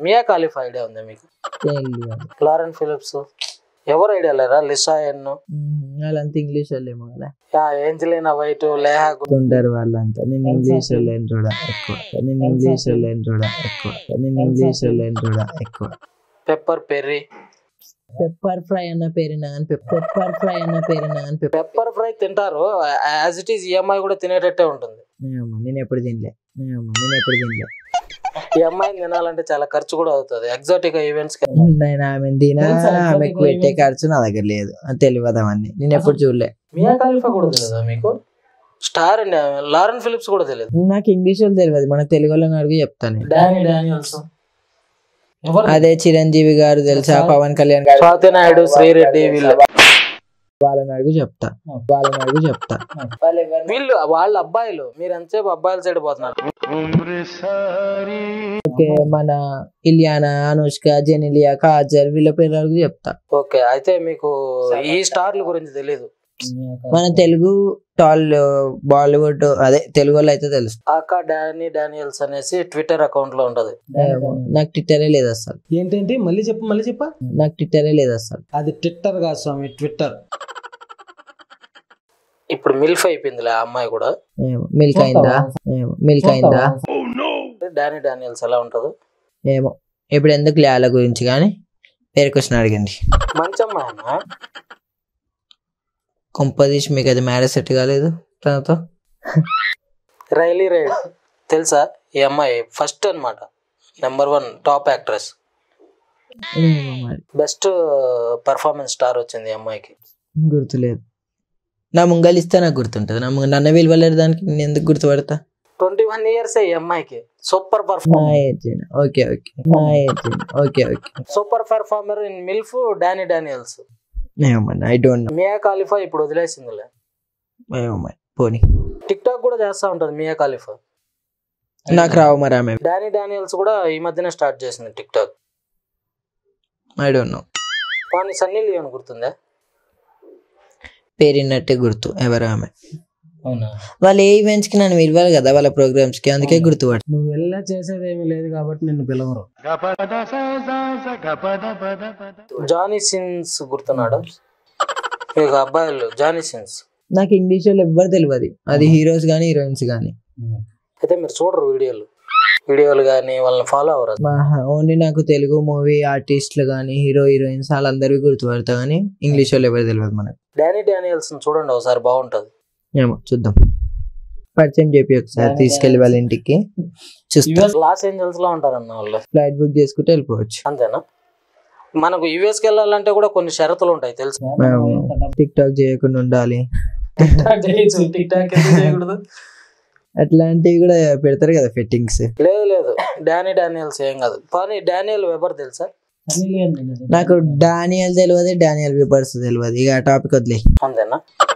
మియా ఖాలిఫ్ idea ఉందా మీకు తెలియదు లారెన్ ఫిలిప్స్ ఎవరు ఐడియా లేరా లిసా ఎన్ మ్మ్. వాళ్ళంతా ఇంగ్లీష్ వాళ్ళేమో కదా ఏంజలినా వైట్ లేహా గు- ఉంటారు వాళ్ళంతా నేను ఇంగ్లీష్ వాళ్ళని చూడ ఎక్కువ నేను ఇంగ్లీష్ వాళ్ళని చూడ ఎక్కువ నేను ఇంగ్లీష్ వాళ్ళని చూడ ఎక్కువ పెప్పర్ పెర్రీ పెప్పర్ ఫ్రై అన్న పేరున కానీ పెప్పర్ ఫ్రై అన్న పేరున కానీ పెప్పర్ పెప్పర్ ఫ్రై తింటారు యాజ్ ఇట్ ఈస్ ఈఎంఐ కూడా తినేటట్టే ఉంటుంది నేను ఎప్పుడు తినలే ఏమ్మా, నేను ఎప్పుడు తినలే ఈ అమ్మాయిని తినాలంటే చాలా ఖర్చు కూడా అవుతుంది ఎగ్జాటిక్ ఈవెంట్స్ కి నేను ఆమె తినా ఆమెకు పెట్టే ఖర్చు నా దగ్గర లేదు అది తెలియదు అవన్నీ నేను ఎప్పుడు చూడలే మియా ఖాలిఫా కూడా తెలియదా మీకు స్టార్ అండి ఆమె. లారెన్ ఫిలిప్స్ కూడా తెలియదు నాకు ఇంగ్లీష్ వాళ్ళు తెలియదు మన తెలుగు వాళ్ళని అడిగి చెప్తాను నేను. డానీ డానియల్స్ అదే చిరంజీవి గారు తెలుసా పవన్ కళ్యాణ్ గారు స్వాతి నాయుడు శ్రీరెడ్డి వీళ్ళు వాళ్ళని అడుగు చెప్తా వాళ్ళని అడుగు చెప్తా వీళ్ళు వాళ్ళ అబ్బాయిలు మీరు ఎంతసేపు అబ్బాయిల సైడ్ పోతున్నారు ఓకే మన ఇలియానా అనుష్క జెనిలియా కాజల్ వీళ్ళ పేరు అడుగు చెప్తా ఓకే అయితే మీకు ఈ స్టార్ల గురించి తెలియదు మన తెలుగు టాల్ బాలీవుడ్ అదే తెలుగు వాళ్ళు అయితే తెలుసు అక్క డానీ డానియల్స్ అనేసి ట్విట్టర్ అకౌంట్ లో ఉంటది ఏమో, నాకు ట్విట్టరే లేదు అసలు ఏంటంటే మళ్ళీ చెప్పు మళ్ళీ చెప్పా నాకు ట్విట్టరే లేదు అసలు అది ట్విట్టర్ కాదు స్వామి ట్విట్టర్ ఇప్పుడు మిల్ఫ్ అయిపోయిందిలే ఆ అమ్మాయి కూడా ఏమో మిల్క్ అయిందా ఏమో మిల్క్ అయిందా డానీ డానియల్స్ ఎలా ఉంటది ఏమో ఇప్పుడు ఎందుకు లేల గురించి కానీ పేరు క్వశ్చన్ అడగండి మంచి అమ్మాయి కొంపదీసి మీకు అది మ్యారేజ్ సెట్ కాలేదు తనతో రైలీ రైడ్ తెలుసా ఈ అమ్మాయి ఫస్ట్ అన్నమాట నెంబర్ వన్ టాప్ యాక్ట్రెస్ ఏమో మరి బెస్ట్ పర్ఫార్మెన్స్ స్టార్ వచ్చింది ఈ అమ్మాయికి గుర్తులేదు నా ముంగలు ఇస్తే నాకు గుర్తుంటుంది నా ముంగ నన్ను విలువలేరు దానికి నేను ఎందుకు గుర్తుపడతా ట్వంటీ వన్ ఇయర్స్ ఈ అమ్మాయికి సూపర్ నా పర్ఫార్మర్ ఏజ్ ఓకే ఓకే నా age okay okay super performer in MILF Danny Daniels ఏమన్నా I don't know Mia Khalifa ఇప్పుడు వదిలేసిందిలే ఏమో మరి పోనీ టిక్ టాక్ కూడా చేస్తా ఉంటది మియా ఖాలిఫా నాకు రావు మరి ఆమె డానీ డానియల్స్ కూడా ఈ మధ్యనే స్టార్ట్ చేసింది TikTok I don't know కానీ సన్నీ లియోన్ గుర్తుందా పేరున్నట్టే గుర్తు ఎవరు ఆమె అవునా వాళ్ళు ఏ ఈవెంట్స్ కి నన్ను పిలవాలి కదా వాళ్ళ ప్రోగ్రామ్స్ కి అందుకే గుర్తుపట్టు నువ్వు వెళ్ళా చేసేది ఏమీ లేదు కాబట్టి నిన్ను పిలవరు జానీ సిన్స్ గుర్తున్నాడు మీకు అబ్బాయిలు జానీ సిన్స్ నాకు ఇంగ్లీష్ వాళ్ళు ఎవ్వరు తెలియదు అది హీరోస్ కానీ హీరోయిన్స్ కానీ అయితే మీరు చూడరు వీడియోలు వీడియోలు కానీ వాళ్ళని ఫాలో అవ్వరు మా ఓన్లీ నాకు తెలుగు మూవీ ఆర్టిస్టులు కానీ హీరో హీరోయిన్స్ వాళ్ళందరికీ గుర్తుపడతా కానీ ఇంగ్లీష్ వాళ్ళు ఎవరు తెలియదు మనకు డానీ డానియల్స్ చూడండి ఒకసారి బాగుంటది ఏమో చూద్దాం పరిచయం చెప్పి ఒకసారి తీసుకెళ్ళి వాళ్ళ ఇంటికి చూస్తా లాస్ ఏంజల్స్ లో ఉంటారన్న వాళ్ళు ఫ్లైట్ బుక్ చేసుకుంటే వెళ్ళిపోవచ్చు అంతేనా మనకు యుఎస్ కి వెళ్ళాలంటే కూడా కొన్ని షరతులు ఉంటాయి తెలుసు టిక్ టాక్ చేయకుండా ఉండాలి టిక్ టాక్ ఎందుకు చేయకూడదు అట్లాంటివి కూడా పెడతారు కదా ఫిట్టింగ్స్ లేదు లేదు డానీ డానియల్స్ ఏం కాదు కానీ డానియల్ వెబర్ తెలుసా నాకు డానియల్ తెలియదు డానియల్ విబర్స్ తెలియదు ఇక టాపిక్ వదిలే అంతేనా